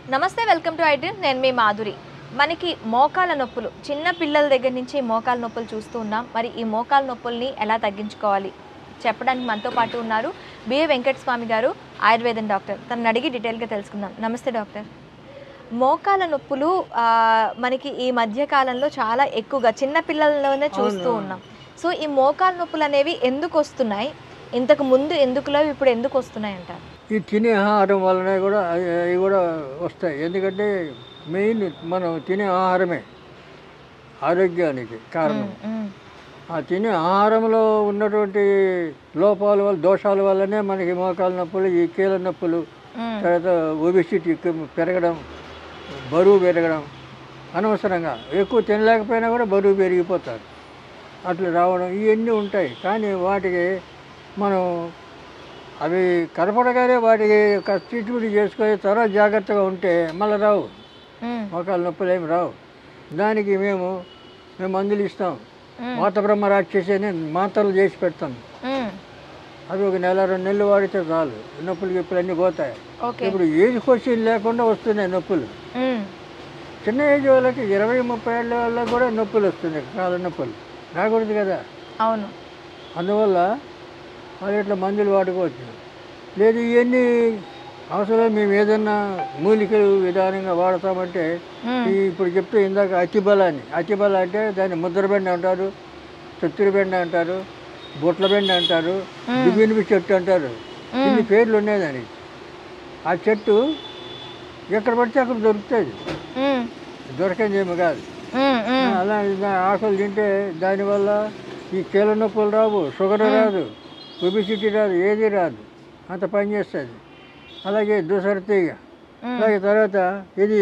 నమస్తే welcome to iDream నేను మీ మాధురి మనకి మోకాల నొప్పులు చిన్న పిల్లల దగ్గర నుంచి మోకాల నొప్పులు చూస్తూ ఉన్నాం మరి ఈ మోకాల నొప్పుల్ని ఎలా తగ్గించుకోవాలి చెప్పడానికి మనతో పాటు ఉన్నారు బిఏ వెంకట స్వామి గారు ఆయుర్వేదం డాక్టర్ తనని అడిగి డీటెయిల్గా తెలుసుకుందాం నమస్తే డాక్టర్ మోకాల నొప్పులు ఆ, మనకి ఈ మధ్య కాలంలో చాలా ఎక్కువగా చిన్న పిల్లల్లోనే చూస్తూ అవును. ఉన్నాం సో ఈ మోకాల నొప్పులు అనేవి ఎందుకు వస్తున్నాయి ఇంతకు ముందు ఎందుకులో ఇప్పుడు ఎందుకు వస్తున్నాయి అంటారు ఈ తినే ఆహారం వలన కూడా అవి అవి కూడా వస్తాయి ఎందుకంటే మెయిన్ మనం తినే ఆహారమే ఆరోగ్యానికి కారణం మ్మ్. ఆ తినే ఆహారంలో ఉన్నటువంటి లోపాల వల్ల దోషాల వల్లనే మనకి మోకాల నొప్పులు ఈ కీళ్ళ నొప్పులు మ్మ్. తర్వాత ఒబిసిటీ పెరగడం బరువు పెరగడం అనవసరంగా ఎక్కువ తినలేకపోయినా కూడా బరువు పెరిగిపోతారు అట్లా రావడం ఇవన్నీ ఉంటాయి కానీ వాటికి మనం అవి కనపడగానే వాటికి ఒక ట్రీట్మెంట్ చేసుకొని తర్వాత జాగ్రత్తగా ఉంటే మళ్ళీ రావు మ్మ్. మోకాల నొప్పులు ఏమి రావు దానికి మేము మేము మందులు ఇస్తాం మ్మ్. మాత బ్రహ్మ రాక్షసి అని మాత్రలు చేసి పెడతాం మ్మ్. అవి ఒక నెల రెండు నెలలు వాడితే చాలు నొప్పులు గిప్పులు అన్నీ పోతాయి ఓకే ఇప్పుడు ఏజ్ క్వశ్చన్ లేకుండా వస్తున్నాయి నొప్పులు మ్మ్. చిన్న ఏజ్ వాళ్ళకి ఇరవై ముప్పై ఏళ్ళ వాళ్ళకి కూడా నొప్పులు వస్తున్నాయి కాళ్ళ నొప్పులు రాకూడదు కదా అవును అందువల్ల వాళ్ళు ఇట్లా మందులు వాడుకోవచ్చు లేదు ఇవన్నీ అవసరం మేము ఏదన్నా మూలికలు విధానంగా వాడతామంటే మ్మ్. ఈ ఇప్పుడు చెప్తే ఇందాక అతిబలాన్ని అతిబల అంటే దాన్ని ముద్రబెండ అంటారు చత్తురు బెండ అంటారు బొట్ల బెండ అంటారు దువ్వినిపి చెట్టు అంటారు ఇన్ని పేర్లు ఉన్నాయి దానికి ఆ చెట్టు ఎక్కడ పడితే అక్కడ దొరుకుతుంది మ్మ్. దొరకనిదేమి కాదు మ్మ్. మ్మ్. అలా ఇలా ఆకులు తింటే దానివల్ల ఈ కీళ్ళ నొప్పులు రావు షుగర్ రాదు ఒబిసిటీ రాదు ఏది రాదు అంత పని చేస్తుంది అలాగే దూసర తీగ మ్మ్. అలాగే తర్వాత ఇది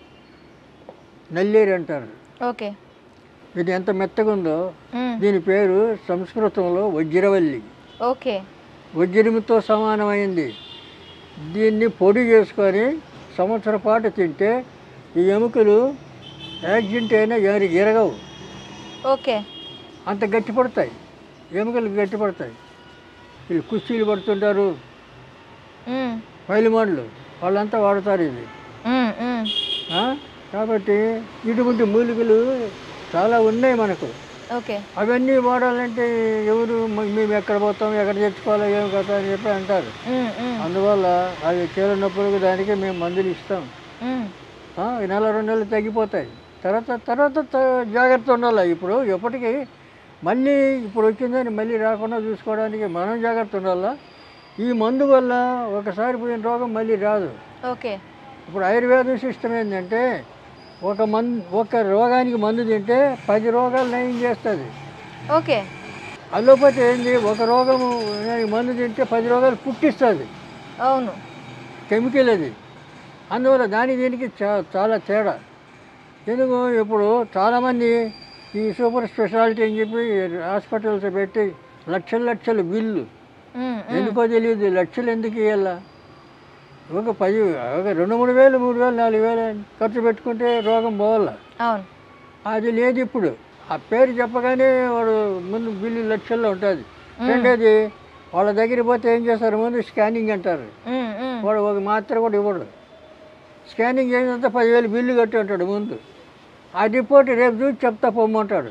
నల్లేరు అంటారు ఓకే ఇది ఎంత మెత్తగా ఉందో మ్మ్. దీని పేరు సంస్కృతంలో వజ్రవల్లి ఓకే వజ్రముతో సమానమైంది దీన్ని పొడి చేసుకొని సంవత్సరం పాటు తింటే ఈ ఎముకలు యాక్సిడెంట్ అయినా ఎరి ఎరగవు ఓకే అంత గట్టి పడతాయి ఎముకలు గట్టి పడతాయి వీళ్ళు కుస్తీలు పడుతుంటారు మ్మ్. పైలిమాన్లు వాళ్ళంతా వాడతారు ఇది మ్మ్. మ్మ్. ఆ? కాబట్టి ఇటువంటి మూలికలు చాలా ఉన్నాయి మనకు ఓకే అవన్నీ వాడాలంటే ఎవరు మ- మేము ఎక్కడ పోతాం ఎక్కడ తెచ్చుకోవాలో ఏం కదా అని చెప్పి అంటారు మ్మ్. మ్మ్. అందువల్ల అవి కీళ్ళ నొప్పులకు దానికి మేము మందులు ఇస్తాం మ్మ్. ఆ, ఈ నెల రెండు నెలలు తగ్గిపోతాయి తర్వాత తర్వాత త- జాగ్రత్త ఉండాలి ఇప్పుడు ఎప్పటికీ మళ్ళీ ఇప్పుడు వచ్చిందని మళ్ళీ రాకుండా చూసుకోవడానికి మనం జాగ్రత్త ఉండాలా ఈ మందు వల్ల ఒకసారి పోయిన రోగం మళ్ళీ రాదు ఓకే ఇప్పుడు ఆయుర్వేదం సిస్టమ్ ఏంటంటే ఒక మందు ఒక రోగానికి మందు తింటే పది రోగాలు నయం చేస్తుంది ఓకే అల్లోపతి ఏంది ఒక రోగము మందు తింటే పది రోగాలు పుట్టిస్తుంది అవును కెమికల్ అది అందువల్ల దానికి దీనికి చా చాలా తేడా ఎందుకు ఇప్పుడు చాలామంది ఈ సూపర్ స్పెషాలిటీ అని చెప్పి హాస్పిటల్స్ పెట్టి లక్షల లక్షల బిల్లు మ్మ్. ఎందుకో తెలియదు లక్షలు ఎందుకు ఇవ్వాలా ఒక పది ఒక రెండు మూడు వేలు మూడు వేలు నాలుగు వేలు ఖర్చు పెట్టుకుంటే రోగం పోవాల అవును అది లేదు ఇప్పుడు ఆ పేరు చెప్పగానే వాడు ముందు బిల్లు లక్షల్లో ఉంటుంది రెండోది వాళ్ళ దగ్గరికి పోతే ఏం చేస్తారు ముందు స్కానింగ్ అంటారు మ్మ్. మ్మ్. వాడు ఒక మాత్ర కూడా ఇవ్వడు స్కానింగ్ చేసినంత పదివేలు బిల్లు కట్టి ఉంటాడు ముందు ఆ రిపోర్ట్ రేపు చూసి చెప్తా పొమ్మంటాడు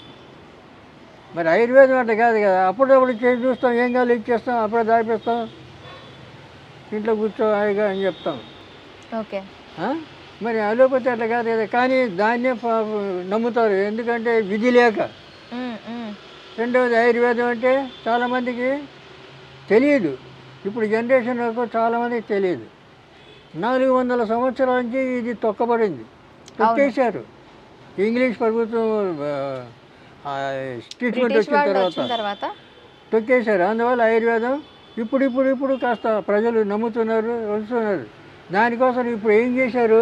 మరి ఆయుర్వేదం అంటే కాదు కదా అప్పుడప్పుడు చేసి చూస్తాం ఏం కావాలి ఇచ్చేస్తాం అప్పుడే దాపిస్తాం ఇంట్లో కూర్చో హాయిగా అని చెప్తాం ఓకే ఆ? మరి అలోపతి అట్లా కాదు కదా కానీ దాన్నే పా- నమ్ముతారు ఎందుకంటే విధి లేక మ్మ్. మ్మ్. రెండవది ఆయుర్వేదం అంటే చాలామందికి తెలియదు ఇప్పుడు జనరేషన్లకు చాలామందికి తెలియదు నాలుగు వందల సంవత్సరాల నుంచి ఇది తొక్కబడింది తొక్కేశారు ఇంగ్లీష్ ప్రభుత్వం ఆ, ఆ, ట్రీట్మెంట్ బ్రిటిష్ వచ్చిన వాళ్ళు తర్వాత వచ్చిన తర్వాత తొక్కేశారు అందువల్ల ఆయుర్వేదం ఇప్పుడు ఇప్పుడు ఇప్పుడు కాస్త ప్రజలు నమ్ముతున్నారు వస్తున్నారు దానికోసం ఇప్పుడు ఏం చేశారు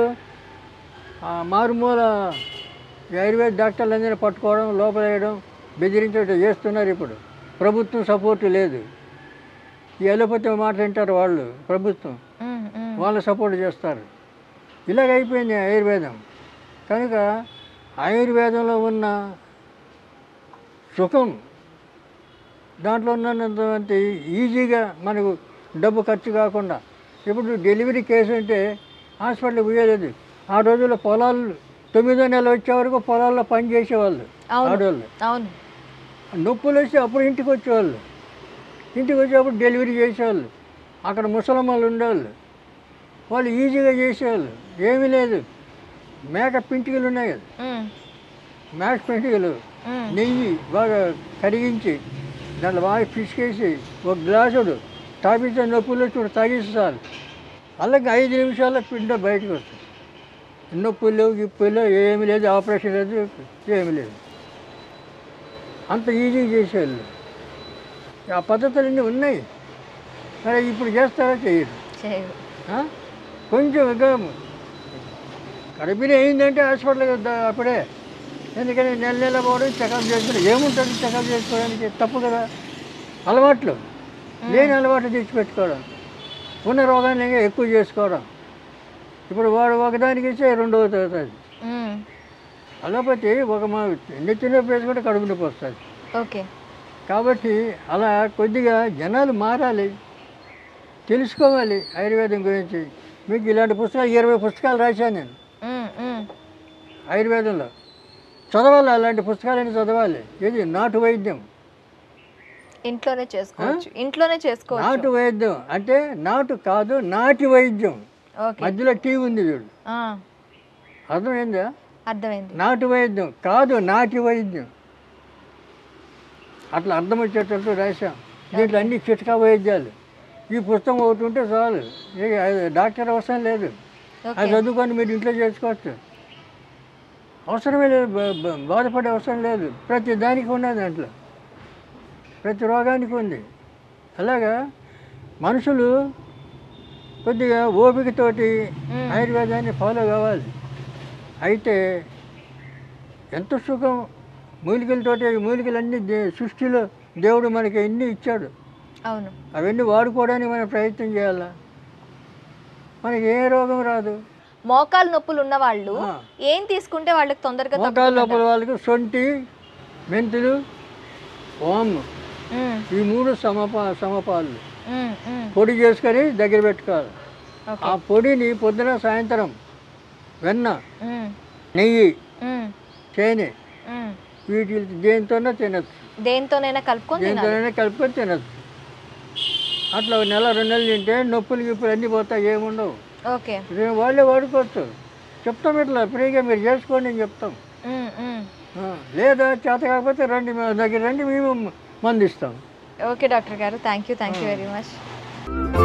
ఆ మారుమూల ఈ ఆయుర్వేద డాక్టర్లందరినీ పట్టుకోవడం లోపలేయడం బెదిరించడం చేస్తున్నారు ఇప్పుడు ప్రభుత్వం సపోర్ట్ లేదు ఈ ఎలోపతి మాట వింటారు వాళ్ళు ప్రభుత్వం మ్మ్. మ్మ్. వాళ్ళు సపోర్ట్ చేస్తారు ఇలాగ అయిపోయింది ఆయుర్వేదం కనుక ఆయుర్వేదంలో ఉన్న సుఖం దాంట్లో ఉన్నంత ఈజీగా మనకు డబ్బు ఖర్చు కాకుండా ఇప్పుడు డెలివరీ కేసు అంటే హాస్పిటల్కి పోయేది ఆ రోజుల్లో పొలాలు తొమ్మిదో నెల వచ్చే వరకు పొలాల్లో పని చేసేవాళ్ళు అవును ఆడవాళ్ళు అవును నొప్పులు వస్తే అప్పుడు ఇంటికి వచ్చేవాళ్ళు ఇంటికి వచ్చేటప్పుడు డెలివరీ చేసేవాళ్ళు అక్కడ ముసలమ్మలు ఉండేవాళ్ళు వాళ్ళు ఈజీగా చేసేవాళ్ళు ఏమీ లేదు మేక పింటికలు ఉన్నాయి కదా ఉమ్, మేక పింటికలు ఉమ్, నెయ్యి బాగా కరిగించి దాంట్లో బాగా పిసికేసి ఒక గ్లాసుడు తాపించే నొప్పులు చూడు తాగిస్తారు అలాగే ఐదు నిమిషాల్లో పిండ బయటకు వస్తుంది నొప్పులు లేవు గిప్పులు లేవు ఏమీ లేదు ఆపరేషన్ లేదు ఏమీ లేదు అంత ఈజీ చేసేవాళ్ళు ఆ పద్ధతులన్నీ ఉన్నాయి మరి ఇప్పుడు చేస్తారా చేయరు చేయరు ఆ? కొంచెం ఇంకా గర్భిణీ అయిందంటే హాస్పిటల్కి ద- అప్పుడే ఎందుకని నెల నెల పోవడం చెకప్ చేసుకుని ఏముంటుంది చెకప్ చేసుకోవడానికి తప్పు కదా అలవాట్లు లేని అలవాట్లు తెచ్చిపెట్టుకోవడం ఉన్న రోగాన్ని ఇంకా ఎక్కువ చేసుకోవడం ఇప్పుడు వాడు ఒకదానికి ఇస్తే రెండవ అవుతుంది ఉమ్, అలోపతి ఒక మా నెత్తి నొప్పి వేసుకుంటే కడుపు నొప్పి వస్తుంది ఓకే కాబట్టి అలా కొద్దిగా జనాలు మారాలి తెలుసుకోవాలి ఆయుర్వేదం గురించి మీకు ఇలాంటి పుస్తకాలు ఇరవై పుస్తకాలు రాశాను నేను ఉమ్, ఉమ్, ఆయుర్వేదంలో చదవాలి అలాంటి పుస్తకాలని చదవాలి ఇది నాటు వైద్యం ఇంట్లోనే చేసుకోవచ్చు ఇంట్లోనే చేసుకోవచ్చు నాటు వైద్యం అంటే నాటు కాదు నాటి వైద్యం ఓకే మధ్యలో టీ ఉంది చూడు ఆ, అర్థమైందా అర్థమైంది నాటు వైద్యం కాదు నాటి వైద్యం అట్లా అర్థం వచ్చేటట్టు రాశాం దీంట్లో అన్ని చిట్కా వైద్యాలు ఈ పుస్తకం ఒకటి ఉంటే చాలు ఇక అది డాక్టర్ అవసరం లేదు అది ఓకే చదువుకొని మీరు ఇంట్లో చేసుకోవచ్చు అవసరమే లేదు బ- బ- బాధపడే అవసరం లేదు ప్రతి దానికి ఉన్నది దాంట్లో ప్రతి రోగానికి ఉంది అలాగా మనుషులు కొద్దిగా ఓపికతోటి మ్మ్. ఆయుర్వేదాన్ని ఫాలో కావాలి అయితే ఎంత సుఖం మూలికలతోటి మూలికలన్నీ దే- సృష్టిలో దేవుడు మనకి ఎన్ని ఇచ్చాడు అవును అవన్నీ వాడుకోవడానికి మనం ప్రయత్నం చేయాలా మనకి ఏ రోగం రాదు మోకాలు నొప్పులు ఉన్న వాళ్ళు ఆ. ఏం తీసుకుంటే వాళ్ళకి తొందరగా మోకాళ్ళ తగ్గుతుందంట? లోపల వాళ్ళకి సొంటి మెంతులు ఓం ఉమ్, ఈ మూడు సమపా సమపాలు ఉమ్, ఉమ్, పొడి చేసుకొని దగ్గర పెట్టుకోవాలి ఓకే ఆ పొడిని పొద్దున సాయంత్రం వెన్న ఉమ్, నెయ్యి ఉమ్, తేనె ఉమ్. వీటి దేనితోనే తినచ్చు దేంతోనైనా కలుపుకొని తినాలి దేనితోనైనా కలుపుకొని తినచ్చు అట్లా ఒక నెల రెండు నెలలు తింటే నొప్పులు గిప్పులు అన్నీ పోతాయి ఏముండవు ఓకే ఇది వాళ్ళే వాడుకోవచ్చు చెప్తాం ఇట్లా ఫ్రీగా మీరు చేసుకోండి అని చెప్తాం ఉమ్, ఉమ్. ఆ, లేదా చేత కాకపోతే రండి మా దగ్గర రండి మేము మందిస్తాం ఓకే డాక్టర్ గారు thank you thank you very much